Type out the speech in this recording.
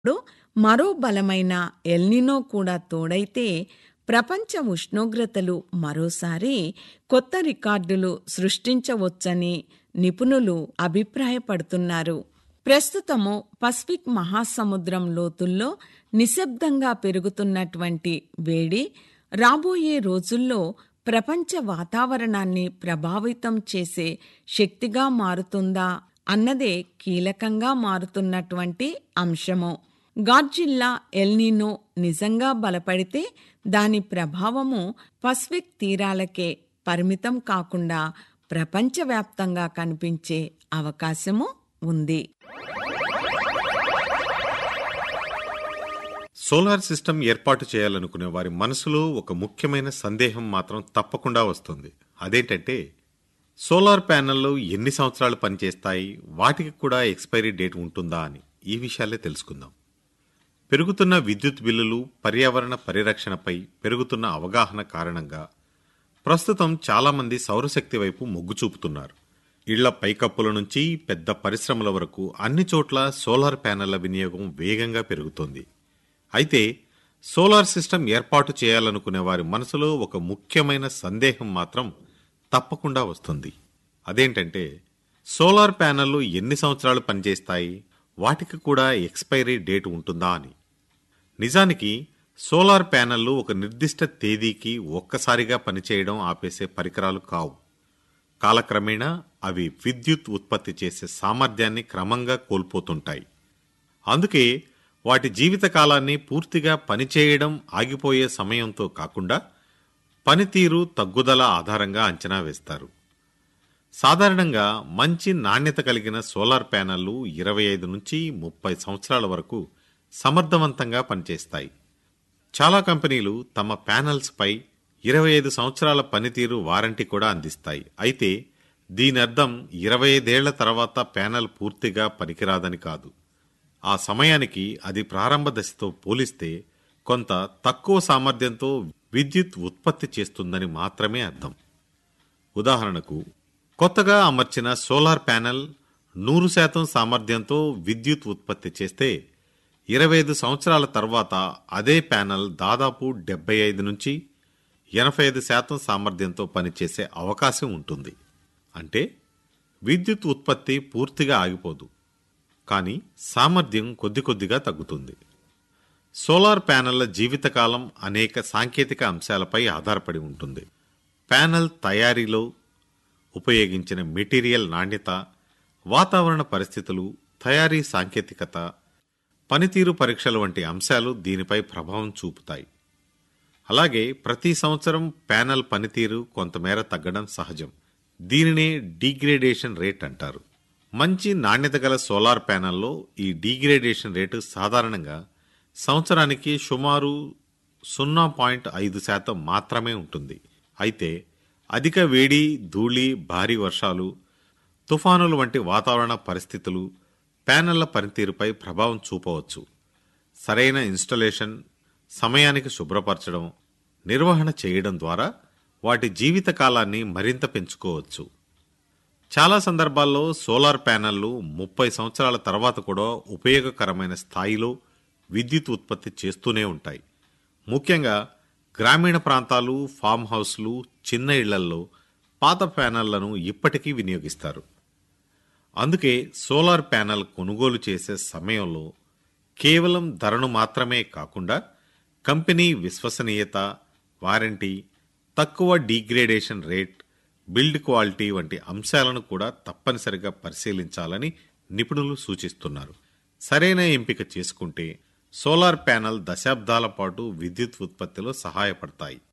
ఇప్పుడు మరో బలమైన ఎల్నినో కూడా తోడైతే ప్రపంచ ఉష్ణోగ్రతలు మరోసారి కొత్త రికార్డులు సృష్టించవచ్చని నిపుణులు అభిప్రాయపడుతున్నారు ప్రస్తుతము పసిఫిక్ మహాసముద్రం లోతుల్లో నిశ్శబ్దంగా పెరుగుతున్నటువంటి వేడి రాబోయే రోజుల్లో ప్రపంచ వాతావరణాన్ని ప్రభావితం చేసే శక్తిగా మారుతుందా అన్నదే కీలకంగా మారుతున్నటువంటి అంశము గాడ్జిల్లా ఎల్నినో నిజంగా బలపడితే దాని ప్రభావము పసిఫిక్ తీరాలకే పరిమితం కాకుండా ప్రపంచవ్యాప్తంగా కనిపించే అవకాశము ఉంది సోలార్ సిస్టమ్ ఏర్పాటు చేయాలనుకునే వారి మనసులో ఒక ముఖ్యమైన సందేహం మాత్రం తప్పకుండా వస్తుంది అదేంటంటే సోలార్ ప్యానెల్లు ఎన్ని సంవత్సరాలు పనిచేస్తాయి వాటికి కూడా ఎక్స్పైరీ డేట్ ఉంటుందా అని ఈ విషయాలే తెలుసుకుందాం పెరుగుతున్న విద్యుత్ బిల్లులు పర్యావరణ పరిరక్షణపై పెరుగుతున్న అవగాహన కారణంగా ప్రస్తుతం చాలామంది సౌరశక్తి వైపు మొగ్గు చూపుతున్నారు ఇళ్ల పైకప్పుల నుంచి పెద్ద పరిశ్రమల వరకు అన్ని చోట్ల సోలార్ ప్యానెళ్ల వినియోగం వేగంగా పెరుగుతోంది అయితే సోలార్ సిస్టమ్ ఏర్పాటు చేయాలనుకునే వారి మనసులో ఒక ముఖ్యమైన సందేహం మాత్రం తప్పకుండా వస్తుంది అదేంటంటే సోలార్ ప్యానెల్లు ఎన్ని సంవత్సరాలు పనిచేస్తాయి వాటికి కూడా ఎక్స్పైరీ డేట్ ఉంటుందా అని నిజానికి సోలార్ ప్యానెల్లు ఒక నిర్దిష్ట తేదీకి ఒక్కసారిగా పనిచేయడం ఆపేసే పరికరాలు కావు కాలక్రమేణా అవి విద్యుత్ ఉత్పత్తి చేసే సామర్థ్యాన్ని క్రమంగా కోల్పోతుంటాయి అందుకే వాటి జీవితకాలాన్ని పూర్తిగా పనిచేయడం ఆగిపోయే సమయంతో కాకుండా పనితీరు తగ్గుదల ఆధారంగా అంచనా వేస్తారు సాధారణంగా మంచి నాణ్యత కలిగిన సోలార్ ప్యానెళ్లు ఇరవై ఐదు నుంచి ముప్పై సంవత్సరాల వరకు సమర్థవంతంగా పనిచేస్తాయి చాలా కంపెనీలు తమ ప్యానెల్స్పై ఇరవై ఐదు సంవత్సరాల పనితీరు వారంటీ కూడా అందిస్తాయి అయితే దీని అర్థం ఇరవై ఐదేళ్ల తర్వాత ప్యానెల్ పూర్తిగా పనికిరాదని కాదు ఆ సమయానికి అది ప్రారంభ దశతో పోలిస్తే కొంత తక్కువ సామర్థ్యంతో విద్యుత్ ఉత్పత్తి చేస్తుందని మాత్రమే అర్థం ఉదాహరణకు కొత్తగా అమర్చిన సోలార్ ప్యానెల్ నూరు శాతం సామర్థ్యంతో విద్యుత్ ఉత్పత్తి చేస్తే ఇరవై ఐదు సంవత్సరాల తర్వాత అదే ప్యానెల్ దాదాపు డెబ్బై ఐదు నుంచి ఎనభై ఐదు శాతం సామర్థ్యంతో పనిచేసే అవకాశం ఉంటుంది అంటే విద్యుత్ ఉత్పత్తి పూర్తిగా ఆగిపోదు కానీ సామర్థ్యం కొద్ది కొద్దిగా తగ్గుతుంది సోలార్ ప్యానెళ్ల జీవితకాలం అనేక సాంకేతిక అంశాలపై ఆధారపడి ఉంటుంది ప్యానెల్ తయారీలో ఉపయోగించిన మెటీరియల్ నాణ్యత వాతావరణ పరిస్థితులు తయారీ సాంకేతికత పనితీరు పరీక్షలు వంటి అంశాలు దీనిపై ప్రభావం చూపుతాయి అలాగే ప్రతి సంవత్సరం ప్యానెల్ పనితీరు కొంతమేర తగ్గడం సహజం దీనినే డీగ్రేడేషన్ రేట్ అంటారు మంచి నాణ్యత గల సోలార్ ప్యానెల్లో ఈ డీగ్రేడేషన్ రేటు సాధారణంగా సంవత్సరానికి సుమారు సున్నా పాయింట్ ఐదు శాతం మాత్రమే ఉంటుంది అయితే అధిక వేడి ధూళి భారీ వర్షాలు తుఫానులు వంటి వాతావరణ పరిస్థితులు ప్యానెళ్ల పనితీరుపై ప్రభావం చూపవచ్చు సరైన ఇన్స్టలేషన్ సమయానికి శుభ్రపరచడం నిర్వహణ చేయడం ద్వారా వాటి జీవితకాలాన్ని మరింత పెంచుకోవచ్చు చాలా సందర్భాల్లో సోలార్ ప్యానెళ్లు ముప్పై సంవత్సరాల తర్వాత కూడా ఉపయోగకరమైన స్థాయిలో విద్యుత్ ఉత్పత్తి చేస్తూనే ఉంటాయి ముఖ్యంగా గ్రామీణ ప్రాంతాలు ఫామ్ హౌస్లు చిన్న ఇళ్లల్లో పాత ప్యానెళ్లను ఇప్పటికీ వినియోగిస్తారు అందుకే సోలార్ ప్యానెల్ కొనుగోలు చేసే సమయంలో కేవలం ధరను మాత్రమే కాకుండా కంపెనీ విశ్వసనీయత వారంటీ తక్కువ డీగ్రేడేషన్ రేట్ బిల్డ్ క్వాలిటీ వంటి అంశాలను కూడా తప్పనిసరిగా పరిశీలించాలని నిపుణులు సూచిస్తున్నారు సరైన ఎంపిక చేసుకుంటే సోలార్ ప్యానెల్ దశాబ్దాల పాటు విద్యుత్ ఉత్పత్తిలో సహాయపడతాయి